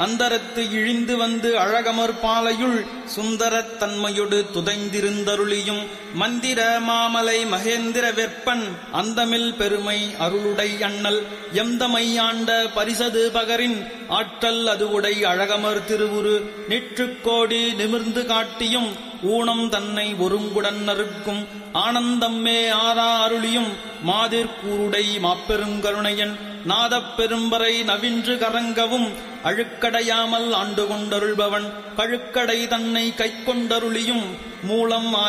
அந்தரத்து இழிந்து வந்து அழகமர் பாலையுள் சுந்தரத் தன்மையொடு துதைந்திருந்தருளியும் மந்திர மாமலை மகேந்திர வெப்பன் அந்தமில் பெருமை அருளுடை அண்ணல் எந்தமை ஆண்ட பரிசது பகரின் ஆற்றல் அதுவுடை அழகமர் திருவுரு நிற்றுக்கோடி நிமிர்ந்து காட்டியும் ஊனம் தன்னை ஒருங்குடன் நறுக்கும் ஆனந்தம்மே ஆரா அருளியும் மாதிர் கூருடை மாப்பெருங்கருணையன் நாதப் பெரும்பறை நவின்று கரங்கவும் அழுக்கடையாமல் ஆண்டு கொண்டருள்பவன் கழுக்கடை தன்னை கைக்கொண்டருளியும் மூலம்